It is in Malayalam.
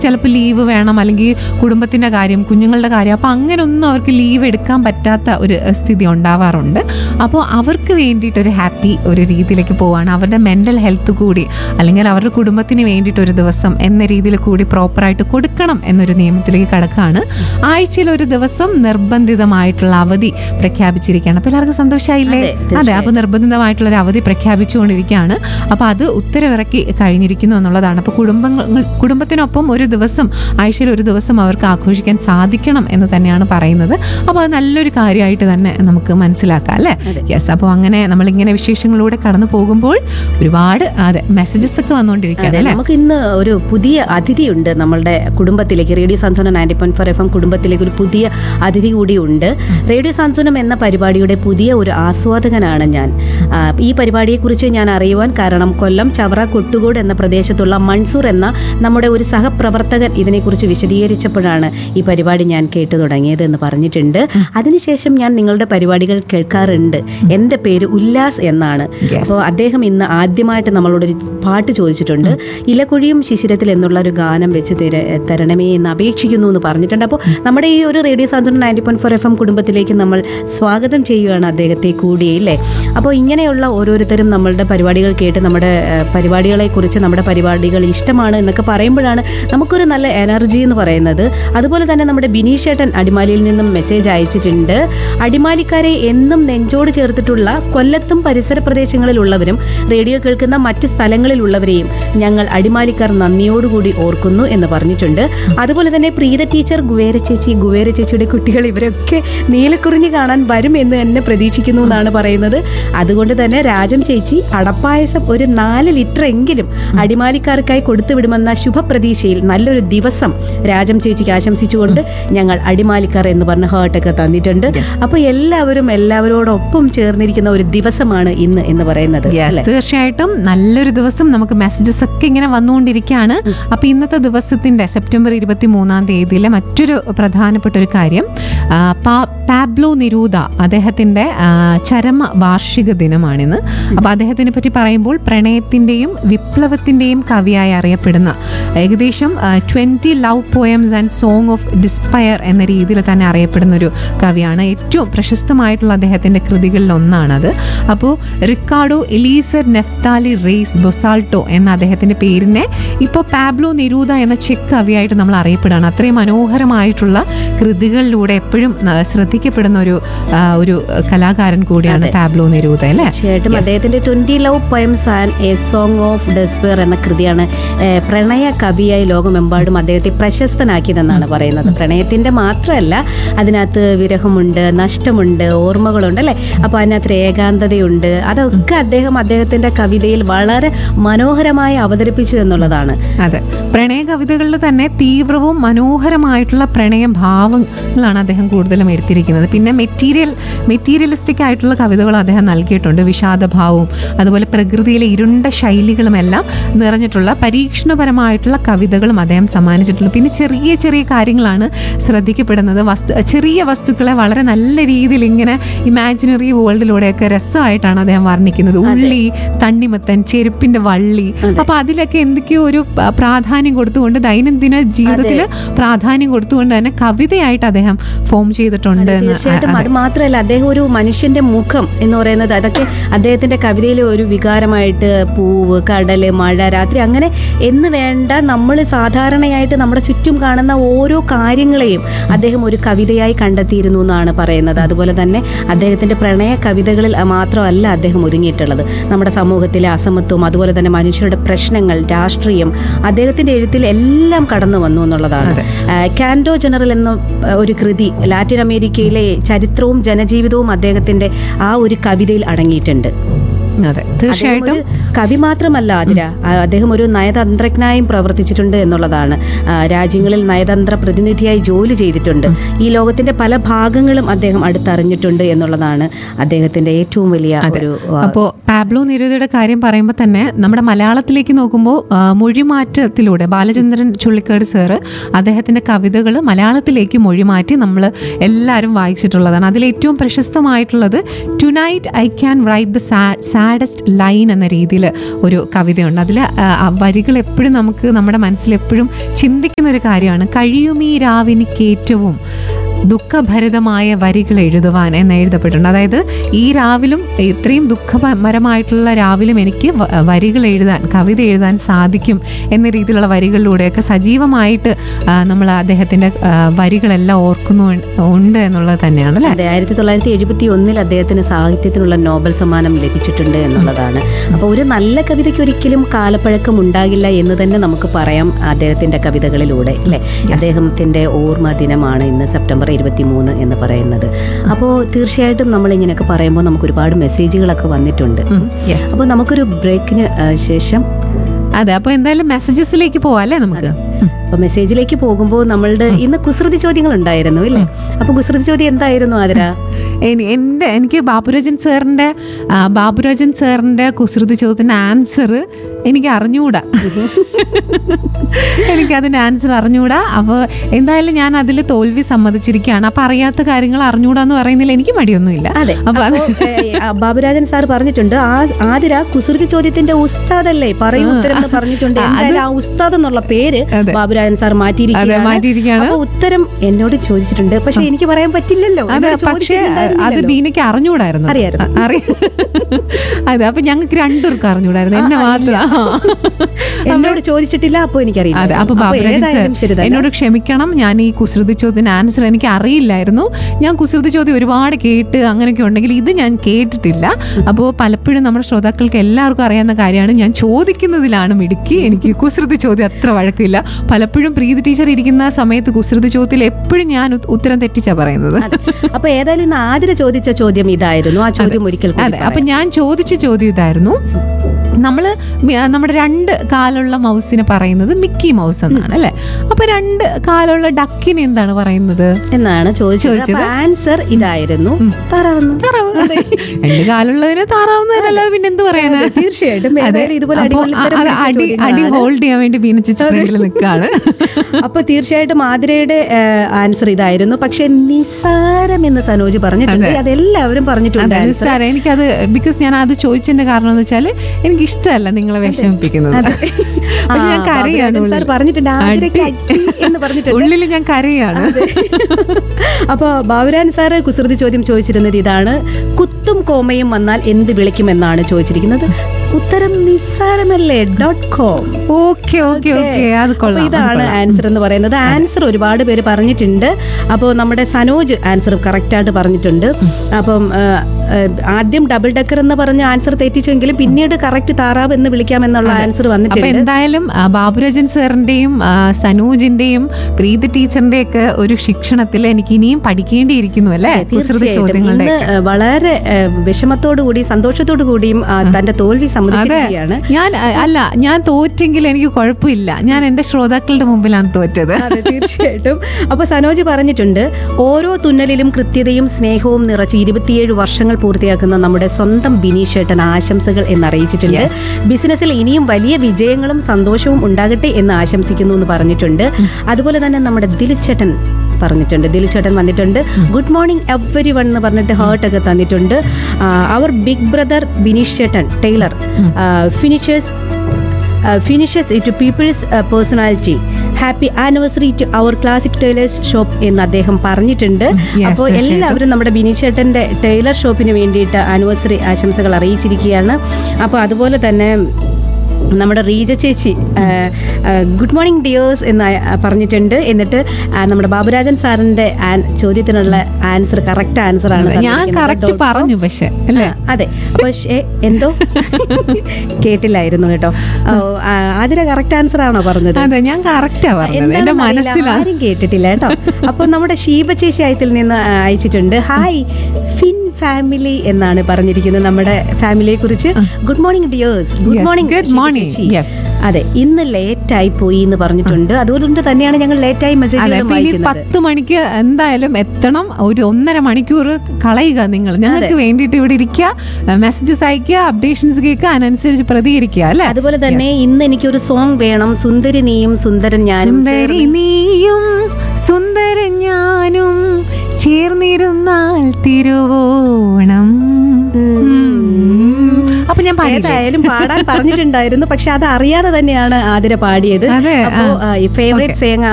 ചിലപ്പോൾ ലീവ് വേണം അല്ലെങ്കിൽ കുടുംബത്തിൻ്റെ കാര്യം കുഞ്ഞുങ്ങളുടെ കാര്യം അപ്പോൾ അങ്ങനെയൊന്നും അവർക്ക് ലീവ് എടുക്കാൻ പറ്റാത്ത ഒരു എഹ്, സ്ഥിതി ഉണ്ടാവാറുണ്ട് അപ്പോൾ അവർക്ക് വേണ്ടിയിട്ട് ഒരു ഹാപ്പി ഒരു രീതിയിലേക്ക് പോവാണ് അവരുടെ മെൻ്റൽ ഹെൽത്ത് കൂടി അല്ലെങ്കിൽ അവരുടെ കുടുംബത്തിന് വേണ്ടിയിട്ട് ഒരു ദിവസം എന്ന രീതിയിൽ കൂടി പ്രോപ്പറായിട്ട് കൊടുക്കണം എന്നൊരു നിയമത്തിലേക്ക് കടക്കുകയാണ് ആഴ്ചയിൽ ഒരു ദിവസം നിർബന്ധിതമായിട്ടുള്ള അവധി പ്രഖ്യാപിച്ചിരിക്കുകയാണ് അപ്പോൾ എല്ലാവർക്കും സന്തോഷമായില്ലേ അതെ, അതെ അപ്പോൾ നിർബന്ധിതമായിട്ടുള്ള ഒരു അവധി പ്രഖ്യാപിച്ചുകൊണ്ടിരിക്കുകയാണ് അപ്പോൾ അത് ഉത്തരവിറക്കി കഴിഞ്ഞിരിക്കുന്നു എന്നുള്ളതാണ് അപ്പോൾ കുടുംബങ്ങൾ കുടുംബത്തിനൊപ്പം ഒരു ദിവസം ആഴ്ചയിൽ ഒരു ദിവസം അവർക്ക് ആഘോഷിക്കാൻ സാധിക്കണം എന്ന് തന്നെയാണ് പറയുന്നത് അപ്പോൾ അത് നല്ലൊരു കാര്യമായിട്ട് തന്നെ നമുക്ക് മനസ്സിലാക്കാം അല്ലേ യെസ് അപ്പോൾ അങ്ങനെ നമ്മളിങ്ങനെ വിശേഷങ്ങളിലൂടെ കടന്നു പോകുമ്പോൾ ഒരുപാട് അതെ മെസ്സേജസ് ഒക്കെ വന്നുകൊണ്ടിരിക്കുകയാണ് അതെ അല്ലേ നമുക്ക് ഇന്ന് ഒരു പുതിയ അതിഥിയുണ്ട് നമ്മളുടെ കുടുംബത്തിലേക്ക് radio Santhwanam ninety point four F M കുടുംബത്തിലേക്ക് ഒരു പുതിയ അതിഥി കൂടി ഉണ്ട് റേഡിയോ സാന്ത്വനം എന്ന പരിപാടിയുടെ പുതിയ ഒരു ആസ്വാദകനാണ് ഞാൻ ആ, ഈ പരിപാടിയെക്കുറിച്ച് ഞാൻ അറിയുവാൻ കാരണം കൊല്ലം ചവറ കൊട്ടുകോട് എന്ന പ്രദേശത്തുള്ള മൺസൂർ എന്ന നമ്മുടെ ഒരു സഹപ്രവർത്തകൻ ഇതിനെക്കുറിച്ച് വിശദീകരിച്ചപ്പോഴാണ് ഈ പരിപാടി ഞാൻ കേട്ടു തുടങ്ങിയത് എന്ന് പറഞ്ഞിട്ടുണ്ട് അതിനുശേഷം ഞാൻ നിങ്ങളുടെ പരിപാടികൾ കേൾക്കാറുണ്ട് എൻ്റെ പേര് ഉല്ലാസ് എന്നാണ് Yes. അപ്പോൾ അദ്ദേഹം ഇന്ന് ആദ്യമായിട്ട് നമ്മളോടൊരു പാട്ട് ചോദിച്ചിട്ടുണ്ട് ഇലക്കുഴിയും ശിശിരത്തിൽ എന്നുള്ള ഒരു ഗാനം വെച്ച് തര തരണമേ എന്ന് അപേക്ഷിക്കുന്നു എന്ന് പറഞ്ഞിട്ടുണ്ട് അപ്പോൾ നമ്മുടെ ഈ ഒരു radio Santhwanam ninety point four F M കുടുംബത്തിലേക്ക് നമ്മൾ സ്വാഗതം ചെയ്യുകയാണ് അദ്ദേഹത്തെ കൂടി ഇല്ലേ അപ്പോൾ ഇങ്ങനെയുള്ള ഓരോരുത്തരും നമ്മളുടെ പരിപാടികൾ കേട്ട് നമ്മുടെ ഏഹ്, പരിപാടികളെക്കുറിച്ച് നമ്മുടെ പരിപാടികൾ ഇഷ്ടമാണ് എന്നൊക്കെ പറയുമ്പോഴാണ് നമുക്കൊരു നല്ല എനർജി എന്ന് പറയുന്നത് അതുപോലെ തന്നെ നമ്മുടെ ബിനീഷേട്ടൻ അടിമാലിയിൽ നിന്നും മെസ്സേജ് അയച്ചിട്ടുണ്ട് അടിമാലിക്കാരെ എന്നും നെഞ്ചോട് ചേർത്തിട്ടുള്ള കൊല്ലത്തും പരിസര പ്രദേശങ്ങളിലുള്ളവരും റേഡിയോ കേൾക്കുന്ന മറ്റ് സ്ഥലങ്ങളിലുള്ളവരെയും ഞങ്ങൾ അടിമാലിക്കാർ നന്ദിയോടുകൂടി ഓർക്കുന്നു എന്ന് പറഞ്ഞിട്ടുണ്ട് അതുപോലെ തന്നെ പ്രീത ടീച്ചർ ഗുവേര ചേച്ചി ഗുവേര ചേച്ചിയുടെ കുട്ടികൾ ഇവരൊക്കെ നീലക്കുറിഞ്ഞ് കാണാൻ വരും എന്ന് തന്നെ പ്രതീക്ഷിക്കുന്നു എന്നാണ് പറയുന്നത് അതുകൊണ്ട് തന്നെ രാജം ചേച്ചി അടപ്പായസം ഒരു നാല് ലിറ്റർ എങ്കിലും അടിമാലിക്കാർക്കായി കൊടുത്തുവിടുമെന്ന ശുഭപ്രതീക്ഷയിൽ നല്ലൊരു ദിവസം രാജം ചേച്ചിക്ക് ആശംസിച്ചുകൊണ്ട് ഞങ്ങൾ അടിമാലിക്കാർ എന്ന് പറഞ്ഞ ഹേർട്ടൊക്കെ തന്നിട്ടുണ്ട് അപ്പൊ എല്ലാവരും എല്ലാവരോടൊപ്പം ചേർന്നിരിക്കുന്ന ഒരു ദിവസമാണ് ഇന്ന് എന്ന് പറയുന്നത് Yes, അല്ലേ? തീർച്ചയായിട്ടും നല്ലൊരു ദിവസം നമുക്ക് മെസ്സേജസ് ഒക്കെ ഇങ്ങനെ വന്നുകൊണ്ടിരിക്കുകയാണ് അപ്പൊ ഇന്നത്തെ ദിവസത്തിന്റെ സെപ്റ്റംബർ ഇരുപത്തി മൂന്നാം തീയതിയിലെ മറ്റൊരു പ്രധാനപ്പെട്ട ഒരു കാര്യം ആ, പാ- പാബ്ലോ നിരൂത അദ്ദേഹത്തിന്റെ ആ, ചരമ വാർഷിക ദിനമാണിന്ന് അപ്പൊ അദ്ദേഹത്തിനെ പറ്റി പറയുമ്പോൾ പ്രണയത്തിന്റെയും വിപ്ലവത്തിന്റെയും കവിയായി അറിയപ്പെടുന്ന ഏകദേശം twenty love poems and song of despair എന്ന രീതിയിൽ തന്നെ അറിയപ്പെടുന്ന ഒരു കവിയാണ് ഏറ്റവും പ്രശസ്തമായിട്ടുള്ള അദ്ദേഹത്തിന്റെ കൃതികളിൽ ഒന്നാണത് അപ്പോൾ Ricardo Eliecer Neftali Reyes Basoalto എന്ന അദ്ദേഹത്തിന്റെ പേരിനെ ഇപ്പോൾ പാബ്ലോ നെരൂദ എന്ന ചെക്ക് കവിയായിട്ട് നമ്മൾ അറിയപ്പെടുകയാണ് അത്രയും മനോഹരമായിട്ടുള്ള കൃതികളിലൂടെ എപ്പോഴും ആ, ശ്രദ്ധിക്കപ്പെടുന്ന ഒരു ആ, ഒരു കലാകാരൻ കൂടിയാണ് പാബ്ലോ നെരൂദ അല്ലേ തീർച്ചയായിട്ടും അദ്ദേഹത്തിന്റെ twenty love poems and a song of despair എന്ന കൃതിയാണ് ഏഹ്, പ്രണയ കവിയായി ലോകമെമ്പാടും അദ്ദേഹത്തെ പ്രശസ്തനാക്കിയതെന്നാണ് പറയുന്നത് പ്രണയത്തിന്റെ മാത്രമല്ല അതിനകത്ത് വിരഹമുണ്ട് നഷ്ടമുണ്ട് ഓർമ്മകളുണ്ട് അല്ലേ അപ്പോൾ അതിനകത്ത് ഏകാന്തതയുണ്ട് അതൊക്കെ അദ്ദേഹം അദ്ദേഹത്തിന്റെ കവിതയിൽ വളരെ മനോഹരമായി അവതരിപ്പിച്ചു എന്നുള്ളതാണ് അതെ പ്രണയ കവിതകളിൽ തന്നെ തീവ്രവും മനോഹരമായിട്ടുള്ള പ്രണയ ഭാവങ്ങളാണ് അദ്ദേഹം കൂടുതലും എടുത്തിരിക്കുന്നത് പിന്നെ മെറ്റീരിയൽ മെറ്റീരിയലിസ്റ്റിക് ആയിട്ടുള്ള കവിതകൾ അദ്ദേഹം നൽകിയിട്ടുണ്ട് വിഷാദഭാവവും അതുപോലെ പ്രകൃതിയിലെ ഇരുണ്ട ശൈലികളും എല്ലാം നിറഞ്ഞിട്ടുള്ള പരീക്ഷണപരമായിട്ടുള്ള കവിതകളും അദ്ദേഹം സമ്മാനിച്ചിട്ടുണ്ട് പിന്നെ ചെറിയ ചെറിയ കാര്യങ്ങളാണ് ശ്രദ്ധിക്കപ്പെടുന്നത് വസ്തു ചെറിയ വസ്തുക്കളെ വളരെ നല്ല രീതിയിൽ ഇങ്ങനെ ഇമാജിനറി വേൾഡിലൂടെയൊക്കെ രസമായിട്ടാണ് അദ്ദേഹം വർണ്ണിക്കുന്നത് ഉള്ളി തണ്ണിമത്തൻ ചെരുപ്പിന്റെ വള്ളി അപ്പൊ അതിലൊക്കെ എന്തൊക്കെയോ ഒരു പ- പ്രാധാന്യം കൊടുത്തുകൊണ്ട് ദൈനംദിന ജീവിതത്തിൽ പ്രാധാന്യം കൊടുത്തുകൊണ്ട് തന്നെ കവിതയായിട്ട് അദ്ദേഹം ഫോം ചെയ്തിട്ടുണ്ട് എന്ന് തീർച്ചയായിട്ടും അത് മാത്രമല്ല അദ്ദേഹം ഒരു മനുഷ്യന്റെ മുഖം എന്ന് പറയുന്നത് അതൊക്കെ അദ്ദേഹത്തിന്റെ കവിതയിലെ ഒരു വികാരമായിട്ട് പൂവ് കടല് മഴ രാത്രി അങ്ങനെ എന്ന് വേണ്ട നമ്മൾ സാധാരണയായിട്ട് നമ്മുടെ ചുറ്റും കാണുന്ന ഓരോ കാര്യങ്ങളെയും അദ്ദേഹം ഒരു കവിതയായി കണ്ടെത്തിയിരുന്നു എന്നാണ് പറയുന്നത് അതുപോലെ തന്നെ അദ്ദേഹത്തിന്റെ പ്രണയ കവിതകളിൽ മാത്രമല്ല അദ്ദേഹം ഒതുങ്ങിയിട്ടുള്ളത് നമ്മുടെ സമൂഹത്തിലെ അസമത്വം അതുപോലെ തന്നെ മനുഷ്യരുടെ പ്രശ്നങ്ങൾ രാഷ്ട്രീയം അദ്ദേഹത്തിന്റെ എഴുത്തിൽ എല്ലാം കടന്നു വന്നു എന്നുള്ളതാണ് ആ, കാൻഡോ ജനറൽ എന്ന ആ, ഒരു കൃതി ലാറ്റിൻ അമേരിക്കയിലെ ചരിത്രവും ജനജീവിതവും അദ്ദേഹത്തിന്റെ ആ ഒരു കവിതയിൽ അടങ്ങിയിട്ടുണ്ട് അതെ അദ്ദേഹം തീർച്ചയായിട്ടും ഒരു കവി മാത്രമല്ല ആതിര ആ, അദ്ദേഹം ഒരു നയതന്ത്രജ്ഞനായും പ്രവർത്തിച്ചിട്ടുണ്ട് എന്നുള്ളതാണ് ആ, രാജ്യങ്ങളിൽ നയതന്ത്ര പ്രതിനിധിയായി ജോലി ചെയ്തിട്ടുണ്ട് ഈ ലോകത്തിന്റെ പല ഭാഗങ്ങളും അദ്ദേഹം അടുത്തറിഞ്ഞിട്ടുണ്ട് എന്നുള്ളതാണ് അദ്ദേഹത്തിന്റെ ഏറ്റവും വലിയ ഒരു ആ, അപ്പോൾ പാബ്ലോ നിരൂതയുടെ കാര്യം പറയുമ്പോൾ തന്നെ നമ്മുടെ മലയാളത്തിലേക്ക് നോക്കുമ്പോൾ ആ, മൊഴിമാറ്റത്തിലൂടെ ബാലചന്ദ്രൻ ചുള്ളിക്കാട് സാറ് അദ്ദേഹത്തിന്റെ കവിതകൾ മലയാളത്തിലേക്ക് മൊഴിമാറ്റി നമ്മൾ എല്ലാവരും വായിച്ചിട്ടുള്ളതാണ് അതിൽ ഏറ്റവും പ്രശസ്തമായിട്ടുള്ളത് tonight I can write the sad saddest line എന്ന രീതിയിൽ ഒരു കവിതയുണ്ട് അതിൽ വരികൾ എപ്പോഴും നമുക്ക് നമ്മുടെ മനസ്സിൽ എപ്പോഴും ചിന്തിക്കുന്ന ഒരു കാര്യമാണ് കഴിയുമീ രാവിനിക്കേറ്റവും ദുഃഖഭരിതമായ വരികൾ എഴുതുവാൻ എന്ന് എഴുതപ്പെട്ടിട്ടുണ്ട് അതായത് ഈ രാവിലും ഇത്രയും ദുഃഖപരമായിട്ടുള്ള രാവിലും എനിക്ക് വ- വരികൾ എഴുതാൻ കവിത എഴുതാൻ സാധിക്കും എന്ന രീതിയിലുള്ള വരികളിലൂടെയൊക്കെ സജീവമായിട്ട് ആ, നമ്മൾ അദ്ദേഹത്തിൻ്റെ ആ, വരികളെല്ലാം ഓർക്കുന്നു ഉണ്ട് എന്നുള്ളത് തന്നെയാണ് അല്ലേ അതെ ആയിരത്തി തൊള്ളായിരത്തി എഴുപത്തി ഒന്നിൽ അദ്ദേഹത്തിന് സാഹിത്യത്തിനുള്ള നോബൽ സമ്മാനം ലഭിച്ചിട്ടുണ്ട് എന്നുള്ളതാണ് അപ്പോൾ ഒരു നല്ല കവിതയ്ക്ക് ഒരിക്കലും കാലപ്പഴക്കം ഉണ്ടാകില്ല എന്ന് തന്നെ നമുക്ക് പറയാം അദ്ദേഹത്തിന്റെ കവിതകളിലൂടെ അല്ലേ അദ്ദേഹത്തിന്റെ ഓർമ്മ ദിനമാണ് ഇന്ന് സെപ്റ്റംബർ ഇരുപത്തി മൂന്ന് എന്ന് പറയുന്നത് അപ്പോൾ തീർച്ചയായിട്ടും നമ്മൾ ഇങ്ങനെയൊക്കെ പറയുമ്പോൾ നമുക്ക് ഒരുപാട് മെസ്സേജുകളൊക്കെ വന്നിട്ടുണ്ട് യെസ് അപ്പോൾ നമുക്കൊരു ബ്രേക്കിന് ആ, ശേഷം അതെ അപ്പോൾ എന്തായാലും മെസ്സേജസിലേക്ക് പോവാം അല്ലേ നമുക്ക് ഉം. അപ്പോൾ മെസ്സേജിലേക്ക് പോകുമ്പോൾ നമ്മളുടെ ഇന്ന് കുസൃതി ചോദ്യങ്ങൾ ഉണ്ടായിരുന്നു ഇല്ലേ അപ്പോൾ കുസൃതി ചോദ്യം എന്തായിരുന്നു ആതിര എനി- എൻ്റെ എനിക്ക് ബാബുരാജൻ സാറിൻ്റെ ആ, ബാബുരാജൻ സാറിൻ്റെ കുസൃതി ചോദ്യത്തിൻ്റെ ആൻസർ എനിക്ക് അറിഞ്ഞുകൂടാ എനിക്ക് അതിൻ്റെ ആൻസർ അറിഞ്ഞുകൂടാ അപ്പോൾ എന്തായാലും ഞാൻ അതിൽ തോൽവി സമ്മതിച്ചിരിക്കുകയാണ് അപ്പോൾ അറിയാത്ത കാര്യങ്ങൾ അറിഞ്ഞുകൂടാ എന്ന് പറയുന്നതിൽ എനിക്ക് മടിയൊന്നുമില്ല അതെ അപ്പോൾ അത് അപ്പോ, ഏ, ആ, ബാബുരാജൻ സാർ പറഞ്ഞിട്ടുണ്ട് ആ ആതിര കുസൃതി ചോദ്യത്തിന്റെ ഉസ്താദല്ലേ പറയൂ ഉത്തരം എന്ന് പറഞ്ഞിട്ടുണ്ട് എന്തായാലും ആ ഉസ്താദ് എന്നുള്ള പേര് അതെ. ബാബുരാജൻ സാർ അതെ മാറ്റിയിരിക്കുകയാണ് മാറ്റിയിരിക്കുകയാണ് അപ്പൊ ഉത്തരം എന്നോട് ചോദിച്ചിട്ടുണ്ട് പക്ഷെ എനിക്ക് പറയാൻ പറ്റില്ലല്ലോ അതെ എന്നോട് പക്ഷേ അത് ചോദിച്ചിട്ടുണ്ടായിരുന്നില്ലല്ലോ. ബീനയ്ക്ക് അറിഞ്ഞുകൂടായിരുന്നു അറിയായിരുന്നു. അ- അറിയ അതെ അപ്പൊ ഞങ്ങൾക്ക് രണ്ടുപേർക്കും അറിഞ്ഞുകൂടായിരുന്നു എന്നെ മാത്രം എന്നോട് ചോദിച്ചിട്ടില്ല അപ്പൊ എനിക്കറിയില്ല അതെ അപ്പൊ ബാബുരാജൻ ഏതായാലും ശരി സാർ തന്നെ എന്നോട് ക്ഷമിക്കണം ഞാൻ ഈ കുസൃതി ചോദ്യത്തിന് ആൻസർ എനിക്ക് അറിയില്ലായിരുന്നു ഞാൻ കുസൃതി ചോദ്യം ഒരുപാട് കേട്ട് അങ്ങനെയൊക്കെ ഉണ്ടെങ്കിൽ ഇത് ഞാൻ കേട്ടിട്ടില്ല അപ്പോൾ പലപ്പോഴും നമ്മുടെ ശ്രോതാക്കൾക്ക് എല്ലാവർക്കും അറിയാവുന്ന കാര്യമാണ് ഞാൻ ചോദിക്കുന്നതിലാണ് മിടുക്കി എനിക്ക് കുസൃതി ചോദ്യം അത്ര വഴക്കില്ല പലപ്പോഴും പ്രീതി ടീച്ചർ ഇരിക്കുന്ന സമയത്ത് കുസൃതി ചോദ്യത്തിൽ എപ്പോഴും ഞാൻ ഉ- ഉത്തരം തെറ്റിച്ചാ പറയുന്നത് അതെ. അപ്പൊ ഏതായാലും ഇന്ന് ആതിര ചോദിച്ച ചോദ്യം ഇതായിരുന്നു ആ ചോദ്യം ഒരിക്കൽ കൂടി അതെ അപ്പൊ ഞാൻ ചോദിച്ച ചോദ്യം ഇതായിരുന്നു നമ്മൾ നമ്മുടെ രണ്ട് കാലുള്ള മൗസിനെ പറയുന്നത് മിക്കി മൗസ് എന്നാണ് അല്ലെ അപ്പൊ രണ്ട് കാലുള്ള ഡക്കിന് എന്താണ് പറയുന്നത് എന്നാണ് ചോദിച്ചത് ചോദിച്ചത്. അപ്പൊ ആൻസർ ഇതായിരുന്നു താറാവുന്നു രണ്ട് കാലുള്ളതിന് താറാവുന്നതിനല്ലാതെ പിന്നെ എന്ത് പറയാനാ തീർച്ചയായിട്ടും അതെ. ഏതായാലും ഇതുപോലെ അപ്പൊ അടിപൊളിത്തരം അത് പിടിച്ച അടി അടി ചോദ്യങ്ങളാണ്. ഹോൾഡ് ചെയ്യാൻ വേണ്ടി ബീനച്ചിച്ച് ഫ്രണ്ടിൽ നിൽക്കാണ് അപ്പൊ തീർച്ചയായിട്ടും ആതിരയുടെ ആൻസർ ഇതായിരുന്നു പക്ഷെ നിസാരം എന്ന് സനോജ് പറഞ്ഞിട്ടുണ്ട് അതെല്ലാവരും പറഞ്ഞിട്ടുണ്ട് അതെ answer. സാറേ എനിക്കത് ബിക്കോസ് ഞാൻ അത് ചോദിച്ചതിന്റെ കാരണം എന്ന് വെച്ചാൽ എനിക്ക് ഇഷ്ടമല്ല നിങ്ങളെ വിഷമിപ്പിക്കുന്നത് പക്ഷെ ഞാൻ ആ, കരയാണ് ബാബുരാജൻ സാർ പറഞ്ഞിട്ടുണ്ട് ആതിരയ്ക്ക് അടി എന്ന് പറഞ്ഞിട്ടുണ്ട് ഉള്ളിൽ ഞാൻ കരയാണ് അപ്പൊ ബാബുരാൻ സാറ് കുസൃതി ചോദ്യം ചോദിച്ചിരുന്നത് ഇതാണ് കുത്തും കോമയും വന്നാൽ എന്ത് വിളിക്കുമെന്നാണ് ചോദിച്ചിരിക്കുന്നത് ഉത്തരം നിസ്സാരമല്ലേ dot com okay okay okay അത് കൊള്ളാം അത് ഇതാണ് കൊള്ളാം. ആൻസർ എന്ന് പറയുന്നത് ആൻസർ ഒരുപാട് പേര് പറഞ്ഞിട്ടുണ്ട് അപ്പോൾ നമ്മുടെ സനോജ് ആൻസർ കറക്റ്റ് ആയിട്ട് പറഞ്ഞിട്ടുണ്ട് അപ്പം ആ, ആ, ആദ്യം ഡബിൾ ഡക്കർ എന്ന് പറഞ്ഞ ആൻസർ തെറ്റിച്ചെങ്കിലും പിന്നീട് കറക്റ്റ് താറാവ് എന്ന് വിളിക്കാമെന്നുള്ള ആൻസർ അപ്പൊ വന്നിട്ടുണ്ട് എന്തായാലും ആ, ബാബുരാജൻ സാറിന്റെയും ആ, സനൂജിന്റെയും പ്രീതി ടീച്ചറിന്റെ ഒക്കെ ഒരു ശിക്ഷണത്തിൽ എനിക്ക് ഇനിയും പഠിക്കേണ്ടിയിരിക്കുന്നു അല്ലേ കുസൃതി തീർച്ചയായിട്ടും. ചോദ്യങ്ങളുടെ ഇന്ന് ആ, വളരെ ആ, വിഷമത്തോടു കൂടി സന്തോഷത്തോടു കൂടിയും ആ, തന്റെ തോൽവി അതെ സമ്മതിച്ചിരിക്കുകയാണ് ഞാൻ അ, അല്ല ഞാൻ തോറ്റെങ്കിൽ എനിക്ക് കുഴപ്പമില്ല ഞാൻ എന്റെ ശ്രോതാക്കളുടെ മുമ്പിലാണ് തോറ്റത് അതെ തീർച്ചയായിട്ടും അപ്പൊ സനോജ് പറഞ്ഞിട്ടുണ്ട് ഓരോ തുന്നലിലും കൃത്യതയും സ്നേഹവും നിറച്ച് ഇരുപത്തിയേഴ് വർഷങ്ങൾ പൂർത്തിയാക്കുന്ന നമ്മുടെ സ്വന്തം ബിനീഷേട്ടൻ ആശംസകൾ എന്ന് അറിയിച്ചിട്ടുണ്ട് ബിസിനസ്സിൽ ഇനിയും വലിയ വിജയങ്ങളും സന്തോഷവും ഉണ്ടാകട്ടെ എന്ന് ആശംസിക്കുന്നു എന്ന് പറഞ്ഞിട്ടുണ്ട് അതുപോലെ തന്നെ നമ്മുടെ ദിലിച്ചേട്ടൻ പറഞ്ഞിട്ടുണ്ട് ദിലിച്ചേട്ടൻ വന്നിട്ടുണ്ട് ഗുഡ് മോർണിംഗ് എവരി വൺ എന്ന് പറഞ്ഞിട്ട് ഹേർട്ട് ഒക്കെ തന്നിട്ടുണ്ട് അവർ ബിഗ് ബ്രദർ ബിനീഷ് ചേട്ടൻ tailor finishers finishes to peoples personality happy anniversary to our classic tailors shop എന്ന് അദ്ദേഹം പറഞ്ഞിട്ടുണ്ട് Yes, അപ്പോൾ തീർച്ചയായിട്ടും. എല്ലാവരും നമ്മുടെ ബിനി ചേട്ടന്റെ ടൈലർ ഷോപ്പിന് വേണ്ടിയിട്ട് ആനിവേഴ്സറി ആശംസകൾ അറിയിച്ചിരിക്കുകയാണ് അപ്പോൾ അതുപോലെ തന്നെ നമ്മുടെ റീജ ചേച്ചി ഗുഡ് മോർണിംഗ് ഡിയേഴ്സ് എന്ന് ആ, പറഞ്ഞിട്ടുണ്ട് എന്നിട്ട് ആ, നമ്മുടെ ബാബുരാജൻ സാറിന്റെ ആൻ- ചോദ്യത്തിനുള്ള ആൻസർ കറക്റ്റ് ആൻസർ ആണ് ഞാൻ തന്നിരിക്കുന്നത്. Correct Dot com. പറഞ്ഞു പക്ഷെ അല്ലേ ആ, അതെ പക്ഷേ എന്തോ കേട്ടില്ലായിരുന്നു കേട്ടോ ഓ, ആ, ആതിര കറക്റ്റ് ആൻസർ ആണോ പറഞ്ഞത് അതെ ഞാൻ കറക്റ്റാ പറഞ്ഞത് എന്റെ എന്താണെന്ന് അറിയില്ല, മനസ്സിലാണ് ആരും കേട്ടിട്ടില്ല കേട്ടോ അപ്പൊ നമ്മുടെ ഷീബ ചേച്ചി അയത്തിൽ നിന്ന് ആ, അയച്ചിട്ടുണ്ട് ഹായ് ഫിൻ ഫാമിലി എന്നാണ് പറഞ്ഞിരിക്കുന്നത് നമ്മുടെ ഫാമിലിയെ കുറിച്ച് good morning dears good Yes, morning good morning. Yes. അതെ ഇന്ന് ലേറ്റ് ആയി പോയി എന്ന് പറഞ്ഞിട്ടുണ്ട് അതുകൊണ്ട് തന്നെയാണ് ഞങ്ങൾ ലേറ്റ് ആയി അതെ മെസ്സേജ് അപ്പൊ ഇനി പത്ത് മണിക്ക് എന്തായാലും എത്തണം ഒരു ഒന്നര മണിക്കൂർ കളയുക നിങ്ങൾ ഞങ്ങൾക്ക് വേണ്ടിയിട്ട് ഇവിടെ ഇരിക്കുക മെസ്സേജസ് അയക്കുക അപ്ഡേഷൻസ് കേൾക്കുക അതിനനുസരിച്ച് പ്രതികരിക്കുക അല്ലെ അതുപോലെ തന്നെ ഇന്ന് എനിക്കൊരു സോങ് വേണം സുന്ദരി നീയും സുന്ദരൻ ഞാനും സുന്ദരി നീയും സുന്ദരൻ ഞാനും ചേർന്നിരുന്നാൽ തിരുവോണം ഉം. അപ്പൊ ഞാൻ പാടിയില്ലേ? ഏതായാലും പാടാൻ പറഞ്ഞിട്ടുണ്ടായിരുന്നു പക്ഷെ അത് അറിയാതെ തന്നെയാണ് ആതിര പാടിയത് അതെ, അപ്പോ ഫേവറേറ്റ് സേങ്